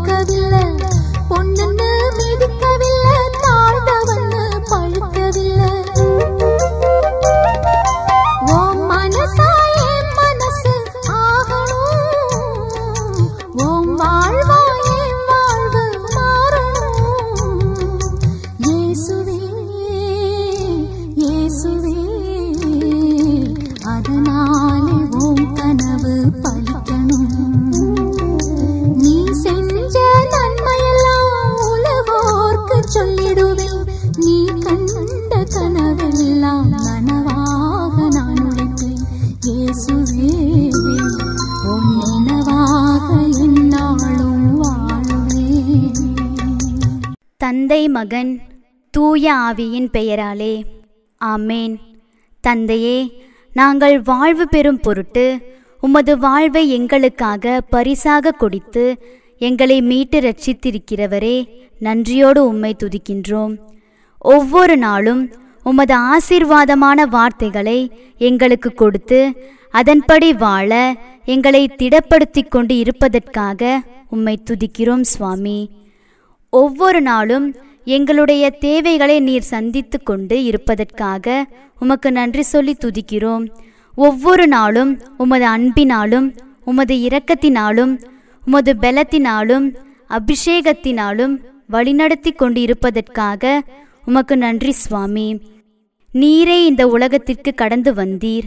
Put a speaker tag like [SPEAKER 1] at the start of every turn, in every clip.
[SPEAKER 1] கொடுக்கவில்லை பொண்ணுன்னு மிதிக்கவில்லை தாழ்ந்தவன்னு பழுக்கவில்லை உன் மனசா என் மனசு ஆகணும் உன் வாழ்வா என் வாழ்வு மாறணும் இயேசுவே இயேசுவே அதனாலே உன் கனவு பலிக்கணும் நீ செஞ்ச நன்மையெல்லாம் உலகோர்க்கு சொல்லிடுவேன் நீ கண்ட கனவெல்லாம் நனவாக நான் உழைப்பேன் இயேசுவே உன் நினைவாக என்னாலும் வாழ்வேன்
[SPEAKER 2] தந்தை மகன் தூய ஆவியின் பெயராலே ஆமேன் தந்தையே நாங்கள் வாழ்வு பெறும் பொருட்டு உமது வாழ்வை எங்களுக்காக பரிசாக கொடுத்து எங்களை மீட்டு ரட்சித்திருக்கிறவரே நன்றியோடு உம்மை துதிக்கின்றோம் ஒவ்வொரு நாளும் உமது ஆசீர்வாதமான வார்த்தைகளை எங்களுக்கு கொடுத்து அதன்படி வாழ எங்களை திடப்படுத்திக் கொண்டு இருப்பதற்காக உம்மை துதிக்கிறோம் சுவாமி ஒவ்வொரு நாளும் எங்களுடைய தேவைகளை நீர் சந்தித்து கொண்டு இருப்பதற்காக உமக்கு நன்றி சொல்லி துதிக்கிறோம் ஒவ்வொரு நாளும் உமது அன்பினாலும் உமது இரக்கத்தினாலும் உமது பலத்தினாலும் அபிஷேகத்தினாலும் வழிநடத்தி கொண்டு இருப்பதற்காக உமக்கு நன்றி சுவாமி நீரே இந்த உலகத்திற்கு கடந்து வந்தீர்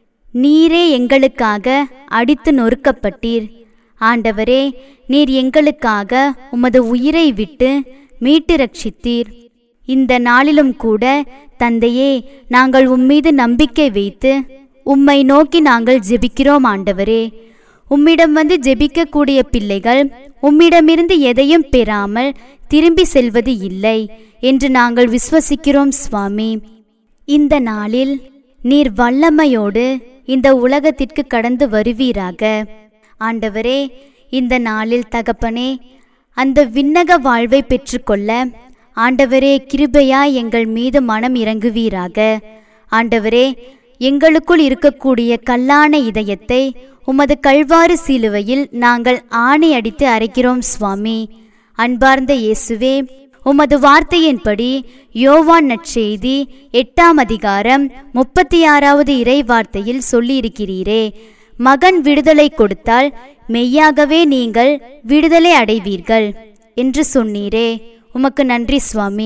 [SPEAKER 2] நீரே எங்களுக்காக அடித்து நொறுக்கப்பட்டீர் ஆண்டவரே நீர் எங்களுக்காக உமது உயிரை விட்டு மீட்டு ரட்சித்தீர் இந்த நாளிலும் கூட தந்தையே நாங்கள் உம்மீது நம்பிக்கை வைத்து உம்மை நோக்கி நாங்கள் ஜெபிக்கிறோம் ஆண்டவரே உம்மிடம் வந்து ஜெபிக்கக்கூடிய பிள்ளைகள் உம்மிடமிருந்து எதையும் பெறாமல் திரும்பி செல்வது இல்லை என்று நாங்கள் விசுவசிக்கிறோம் சுவாமி இந்த நாளில் நீர் வல்லமையோடு இந்த உலகத்திற்கு கடந்து வருவீராக ஆண்டவரே இந்த நாளில் தகப்பனே அந்த விண்ணக வாழ்வை பெற்றுக்கொள்ள ஆண்டவரே கிருபையாய் எங்கள் மீது மனம் இறங்குவீராக ஆண்டவரே எங்களுக்குள் இருக்கக்கூடிய கல்லான இதயத்தை உமது கல்வாறு சிலுவையில் நாங்கள் ஆணை அடித்து அரைக்கிறோம் சுவாமி அன்பார்ந்த இயேசுவே உமது வார்த்தையின்படி யோவான் நற்செய்தி எட்டாம் அதிகாரம் முப்பத்தி ஆறாவது இறை வார்த்தையில் சொல்லியிருக்கிறீரே மகன் விடுதலை கொடுத்தால் மெய்யாகவே நீங்கள் விடுதலை அடைவீர்கள் என்று சொன்னீரே உமக்கு நன்றி சுவாமி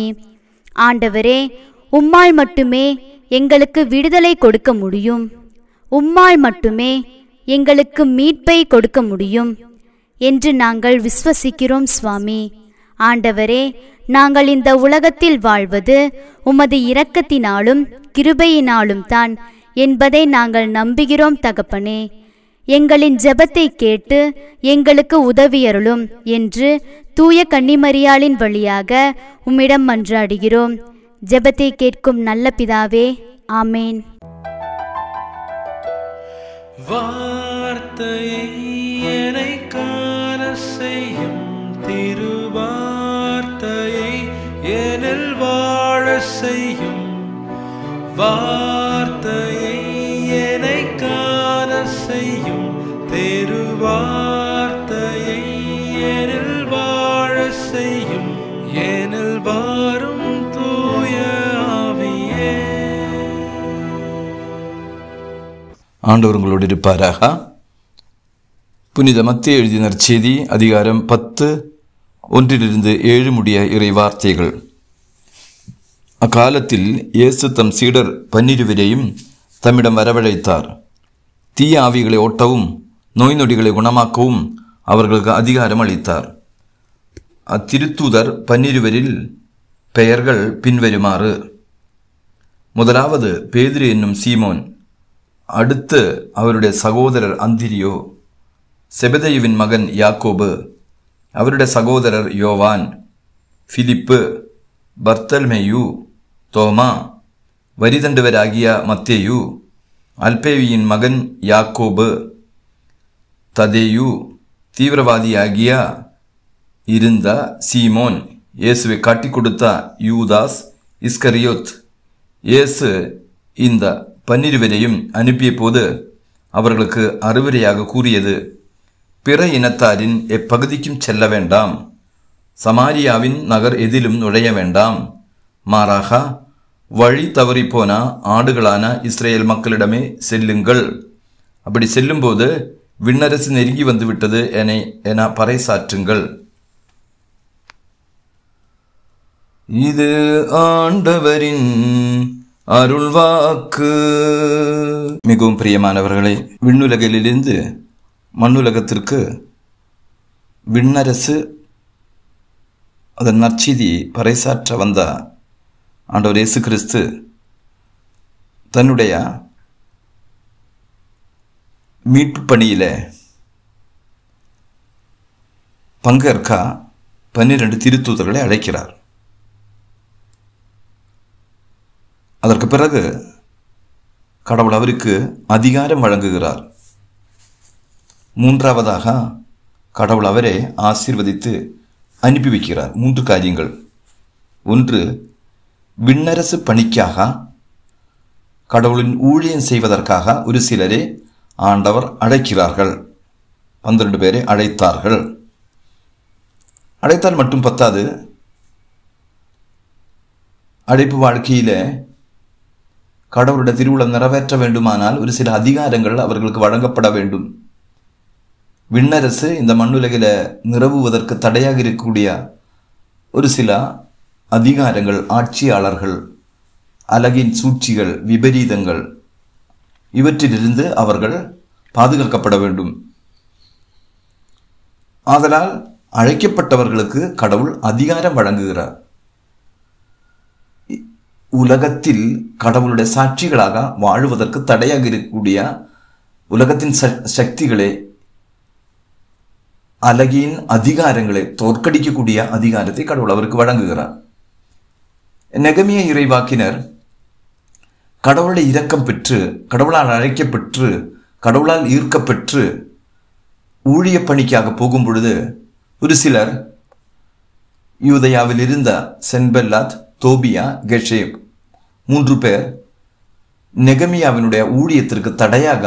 [SPEAKER 2] ஆண்டவரே உம்மால் மட்டுமே எங்களுக்கு விடுதலை கொடுக்க முடியும் உம்மால் மட்டுமே எங்களுக்கு மீட்பை கொடுக்க முடியும் என்று நாங்கள் விஸ்வசிக்கிறோம் சுவாமி ஆண்டவரே நாங்கள் இந்த உலகத்தில் வாழ்வது உமது இரக்கத்தினாலும் கிருபையினாலும் தான் என்பதை நாங்கள் நம்புகிறோம் தகப்பனே எங்களின் ஜெபத்தை கேட்டு எங்களுக்கு உதவியருளும் என்று தூய கன்னிமரியாளின் வழியாக உம்மிடம் மன்றாடுகிறோம் ஜெபத்தை கேட்கும் நல்ல பிதாவே ஆமேன்
[SPEAKER 3] வார்த்தையை என்னை காண செய்யும் திருவார்த்தையை எனில் வாழ செய்யும் வார்த்தையை என்னை காண செய்யும் திருவார்த்தையை எனில் வாழ செய்யும் எனில் வாரும் தூய ஆவியே
[SPEAKER 4] ஆண்டவர் உங்களோடு இருப்பாராக புனித மத்திய எழுதிய நற்செய்தி அதிகாரம் பத்து ஒன்றிலிருந்து ஏழு முடிய இறை வார்த்தைகள் அக்காலத்தில் இயேசு தம் சீடர் பன்னிருவரையும் தம்மிடம் வரவழைத்தார் தீய ஆவிகளை ஓட்டவும் நோய் நொடிகளை குணமாக்கவும் அவர்களுக்கு அதிகாரம் அளித்தார் அத்திருத்தூதர் பன்னிருவரில் பெயர்கள் பின்வருமாறு முதலாவது பேதுரு என்னும் சீமோன் அடுத்து அவருடைய சகோதரர் அந்திரியோ செபதேயுவின் மகன் யாக்கோபு அவருடைய சகோதரர் யோவான் பிலிப்பு பர்த்தல்மேயு தோமா வரிதண்டுவராகிய மத்தேயு அல்பேவியின் மகன் யாக்கோபு ததேயு தீவிரவாதியாகிய இருந்த சீமோன் இயேசுவை காட்டிக் கொடுத்த யூதாஸ் இஸ்கரியோத் இயேசு இந்த பன்னிருவரையும் அனுப்பிய போது அவர்களுக்கு அறுவரையாக கூறியது பிற இனத்தாரின் எப்பகுதிக்கும் செல்ல வேண்டாம் சமாரியாவின் நகர் எதிலும் நுழைய வேண்டாம் மாறாக வழி தவறிப்போன ஆடுகளான இஸ்ரேல் மக்களிடமே செல்லுங்கள் அப்படி செல்லும்போது விண்ணரசு நெருங்கி வந்துவிட்டது என என பறைசாற்றுங்கள் இது ஆண்டவரின் அருள்வாக்கு மிகவும் பிரியமானவர்களே விண்ணுலகிலிருந்து மண்ணுலகத்திற்கு விண்ணரசு அதன் நற்செய்தி பறைசாற்ற வந்த ஆண்டவர் இயேசு கிறிஸ்து தன்னுடைய மீட்பு பணியில பங்கேற்க பன்னிரண்டு திருத்தூதர்களை அழைக்கிறார் அதற்கு பிறகு கடவுள் அவருக்கு அதிகாரம் வழங்குகிறார் மூன்றாவதாக கடவுள் அவரை ஆசீர்வதித்து அனுப்பி வைக்கிறார் மூன்று காரியங்கள் ஒன்று விண்ணரசு பணிக்காக கடவுளின் ஊழியம் செய்வதற்காக ஒரு சிலரை ஆண்டவர் அழைக்கிறார்கள் பன்னிரண்டு பேரை அழைத்தார்கள் அழைத்தால் மட்டும் பத்தாது அழைப்பு வாழ்க்கையில கடவுளுடைய திருவுளம் நிறைவேற்ற வேண்டுமானால் ஒரு சில அதிகாரங்கள் அவர்களுக்கு வழங்கப்பட வேண்டும் விண்ணரசு இந்த மண்ணுலகில நிரவுவதற்கு தடையாக இருக்கக்கூடிய ஒரு சில அதிகாரங்கள் ஆட்சியாளர்கள் அழகின் சூழ்ச்சிகள் விபரீதங்கள் இவற்றிலிருந்து அவர்கள் பாதுகாக்கப்பட வேண்டும் ஆதலால் அழைக்கப்பட்டவர்களுக்கு கடவுள் அதிகாரம் வழங்குகிறார் உலகத்தில் கடவுளுடைய சாட்சிகளாக வாழுவதற்கு தடையாக இருக்கக்கூடிய உலகத்தின் ச- சக்திகளை அழகின் அதிகாரங்களை தோற்கடிக்கக்கூடிய அதிகாரத்தை கடவுள் அவருக்கு வழங்குகிறார் நெகமிய இறைவாக்கினர் கடவுளுடைய இரக்கம் பெற்று கடவுளால் அழைக்கப்பெற்று கடவுளால் ஈர்க்கப்பெற்று ஊழிய பணிக்காக போகும் பொழுது ஒரு சிலர் யூதயாவில் இருந்த சென்பெல்லாத் தோபியா கெஷேப் மூன்று பேர் நெகமியாவினுடைய ஊழியத்திற்கு தடையாக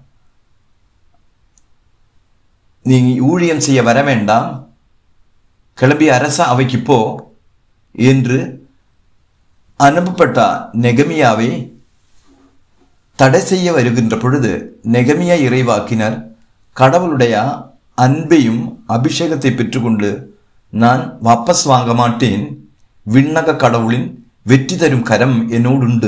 [SPEAKER 4] நீ ஊழியம் செய்ய வர வேண்டாம் கிளம்பி அரச அவைக்கு போ என்று அனுப்பப்பட்ட நெகமியாவை தடை செய்ய வருகின்ற பொழுது நெகமியா இறைவாக்கினர் கடவுளுடைய அன்பையும் அபிஷேகத்தை பெற்றுக்கொண்டு நான் வாபஸ் வாங்க மாட்டேன் விண்ணக கடவுளின் வெற்றி தரும் கரம் என்னோடுண்டு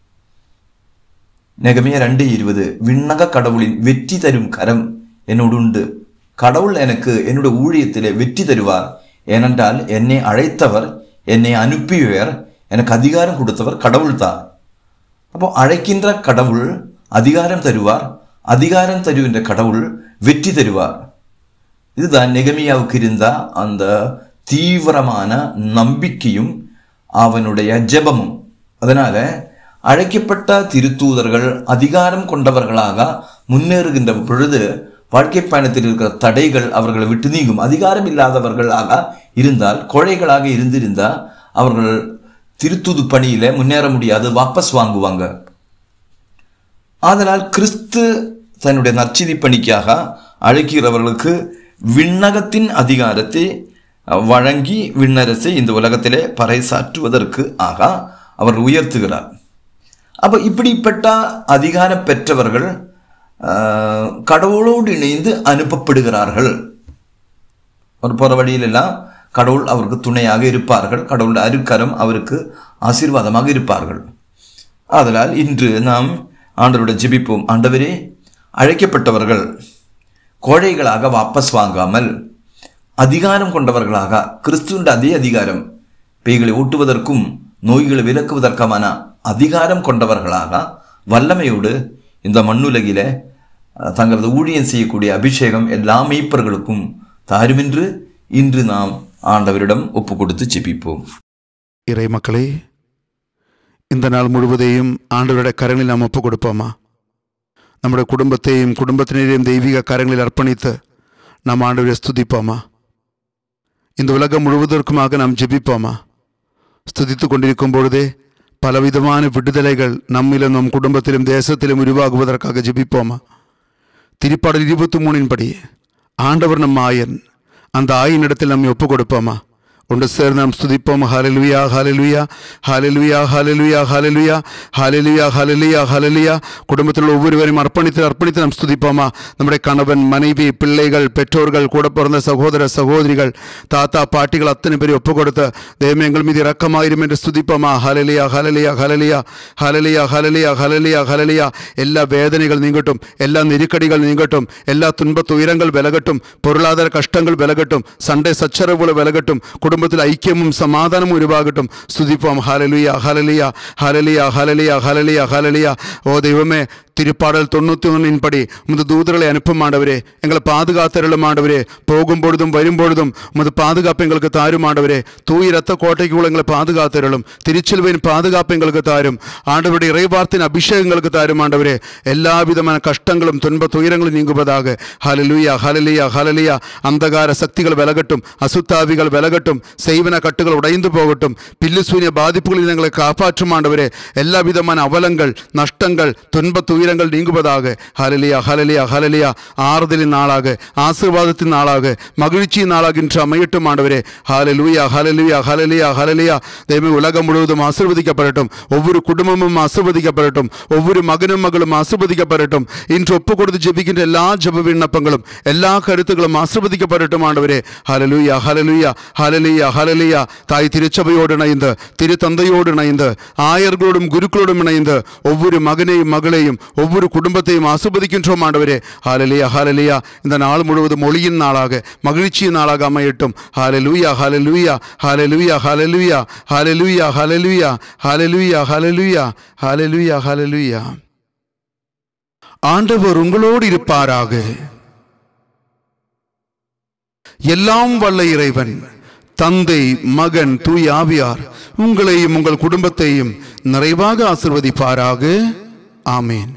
[SPEAKER 4] நெகமியா ரெண்டு இருபது விண்ணக கடவுளின் வெற்றி தரும் கரம் என்னோடுண்டு கடவுள் எனக்கு என்னுடைய ஊழியத்திலே வெற்றி தருவார் ஏனென்றால் என்னை அழைத்தவர் என்னை அனுப்பியவர் எனக்கு அதிகாரம் கொடுத்தவர் கடவுள்தான் அப்போ அழைக்கின்ற கடவுள் அதிகாரம் தருவார் அதிகாரம் தருகின்ற கடவுள் வெற்றி தருவார் இதுதான் நெகமியாவுக்கு இருந்த அந்த தீவிரமான நம்பிக்கையும் அவனுடைய ஜெபமும் அதனால அழைக்கப்பட்ட திருத்தூதர்கள் அதிகாரம் கொண்டவர்களாக முன்னேறுகின்ற பொழுது வாழ்க்கை பயணத்தில் இருக்கிற தடைகள் அவர்களை விட்டு நீங்கும் அதிகாரம் இல்லாதவர்களாக இருந்தால் கோழைகளாக இருந்திருந்தால் அவர்கள் திருத்தூது பணியில முன்னேற முடியாது வாபஸ் வாங்குவாங்க ஆதலால் கிறிஸ்து தன்னுடைய நற்செய்தி பணிக்காக அழைக்கிறவர்களுக்கு விண்ணகத்தின் அதிகாரத்தை வழங்கி விண்ணரசை இந்த உலகத்திலே பறைசாற்றுவதற்கு ஆக அவர் உயர்த்துகிறார் அப்ப இப்படிப்பட்ட அதிகாரம் பெற்றவர்கள் ஆஹ், கடவுளோடு இணைந்து அனுப்பப்படுகிறார்கள் ஒரு போற வழியிலெல்லாம் கடவுள் அவருக்கு துணையாக இருப்பார்கள் கடவுளுடைய அருக்கரம் அவருக்கு ஆசீர்வாதமாக இருப்பார்கள் ஆதலால் இன்று நாம் ஆண்டவருடைய ஜெபிப்போம் ஆண்டவரே அழைக்கப்பட்டவர்கள் கோழைகளாக வாபஸ் வாங்காமல் அதிகாரம் கொண்டவர்களாக கிறிஸ்துவின் அதே அதிகாரம் பேய்களை ஊட்டுவதற்கும் நோய்களை விலக்குவதற்குமான அதிகாரம் கொண்டவர்களாக வல்லமையோடு இந்த மண்ணுலகில அஹ், தங்களது ஊழியம் செய்யக்கூடிய அபிஷேகம் எல்லா மெய்ப்பர்களுக்கும் தாருமென்று இன்று நாம் ஆண்டவரிடம் ஒப்பு கொடுத்து ஜெபிப்போம்
[SPEAKER 5] இறை மக்களே இந்த நாள் முழுவதையும் ஆண்டவருடைய கரங்களில் நாம் ஒப்பு கொடுப்போமா நம்முடைய குடும்பத்தையும் குடும்பத்தினரையும் தெய்வீக கரங்களில் அர்ப்பணித்து நாம் ஆண்டவரை ஸ்துதிப்போமா இந்த உலகம் முழுவதற்குமாக நாம் ஜெபிப்போமா ஸ்துதித்து கொண்டிருக்கும் பொழுதே பலவிதமான விடுதலைகள் நம்மிலும் நம் குடும்பத்திலும் தேசத்திலும் உருவாகுவதற்காக ஜெபிப்போமா திருப்பாடல் இருபத்தி மூணின் படி ஆண்டவர் நம் ஆயன் அந்த ஆயினிடத்தில் நம்மை ஒப்பு கொடுப்போமா ஒன்று சேர்ந்து நாம் ஸ்துதிப்போம் ஹalleluya ஹalleluya ஹalleluya ஹalleluya ஹalleluya ஹalleluya ஹalleluya ஹalleluya குடும்பத்தில் உள்ள ஒவ்வொருவரையும் அர்ப்பணித்து அர்ப்பணித்து நாம் ஸ்துதிப்போமா நம்முடைய கணவன் மனைவி பிள்ளைகள் பெற்றோர்கள் கூட பிறந்த சகோதர சகோதரிகள் தாத்தா பாட்டிகள் அத்தனை பேரை ஒப்பு கொடுத்த தெய்வம் எங்கள் மீது இரக்கமாயிரும் என்று ஸ்துதிப்போமா ஹalleluya ஹalleluya ஹalleluya ஹalleluya ஹalleluya ஹalleluya ஹalleluya எல்லா வேதனைகள் நீங்கட்டும் எல்லா நெருக்கடிகள் நீங்கட்டும் எல்லா துன்ப துயரங்கள் விலகட்டும் பொருளாதார கஷ்டங்கள் விலகட்டும் சண்டை சச்சரவுகள் விலகட்டும் குடும்பத்தில் ஐக்கியமும் சமாதானமும் உருவாகட்டும் ஸ்துதிப்போம் ஹalleluya ஹalleluya ஹalleluya ஹalleluya ஹalleluya ஹalleluya ஓ தெய்வமே திருப்பாடல் தொண்ணூத்தி ஒன்னின் படி உமது தூதர்களை அனுப்பும் ஆண்டவரே எங்களை பாதுகாத்தருளும் ஆண்டவரே போகும் பொழுதும் வரும் பொழுதும் உமது பாதுகாப்பு எங்களுக்கு தாரும் ஆண்டவரே தூய் ரத்த கோட்டைக்குள்ள எங்களை பாதுகாத்தருளும் திருச்சிலுவையின் பாதுகாப்பு எங்களுக்கு தாரும் ஆண்டவருடைய இறைவார்த்தின் அபிஷேகங்களுக்கு தாரும் ஆண்டவரே எல்லா விதமான கஷ்டங்களும் துன்ப துயரங்களும் நீங்குவதாக ஹalleluya ஹalleluya ஹalleluya அந்தகார சக்திகள் விலகட்டும் அசுத்தாவிகள் விலகட்டும் செய்வன கட்டுகள் உடைந்து போகட்டும் பில்லு சூரிய பாதிப்புகளில் எங்களை காப்பாற்றும் ஆண்டவரே எல்லா விதமான அவலங்கள் நஷ்டங்கள் துன்ப துயரங்கள் நீங்குவதாக ஹalleluya ஹalleluya ஹalleluya ஆறுதலின் நாளாக ஆசீர்வாதத்தின் நாளாக மகிழ்ச்சியின் நாளாக இன்று அமையட்டும் ஆண்டவரே ஹalleluya ஹalleluya ஹalleluya ஹalleluya தெய்வமே உலகம் முழுவதும் ஆசீர்வதிக்கப்படட்டும் ஒவ்வொரு குடும்பமும் ஆசீர்வதிக்கப்படட்டும் ஒவ்வொரு மகனும் மகளும் ஆசீர்வதிக்கப்படட்டும் இன்று ஒப்பு கொடுத்து ஜெபிக்கின்ற எல்லா ஜெப விண்ணப்பங்களும் எல்லா கருத்துக்களும் ஆசீர்வதிக்கப்படட்டும் ஆண்டவரே ஹalleluya ஹalleluya ஹalleluya ஹalleluya தாய் திருச்சபையோடு இணைந்து திரு தந்தையோடு இணைந்து ஆயர்களோடும் குருக்களோடும் இணைந்து ஒவ்வொரு மகனையும் மகளையும் ஒவ்வொரு குடும்பத்தையும் ஆசிர்வதிக்கின்றோம் ஆண்டவரே ஹalleluya ஹalleluya இந்த நாள் முழுவதும் ஒளியின் நாளாக மகிழ்ச்சியின் நாளாக அமையட்டும் ஹalleluya ஹalleluya ஹalleluya ஹalleluya ஹalleluya ஹalleluya ஹalleluya ஹalleluya ஹalleluya ஹalleluya ஆண்டவர் உங்களோடு இருப்பாராக எல்லாம் வல்ல இறைவன் தந்தை மகன் தூய் ஆவியார் உங்களையும் உங்கள் குடும்பத்தையும் நிறைவாக ஆசிர்வதிப்பாராக ஆமேன்